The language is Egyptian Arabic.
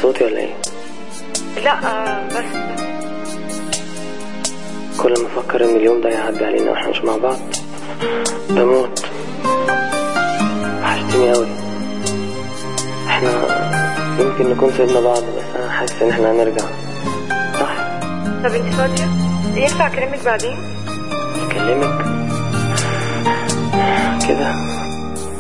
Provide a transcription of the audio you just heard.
صوتي ولا ايه؟ لا آه بس كل ما افكر ان اليوم ده يعدي علينا واحنا مش مع بعض بموت وحشتني قوي احنا يمكن نكون سيبنا بعض بس انا حاسس ان احنا هنرجع صح طب انت فاضية؟ ينفع اكلمك بعدين؟ اكلمك كده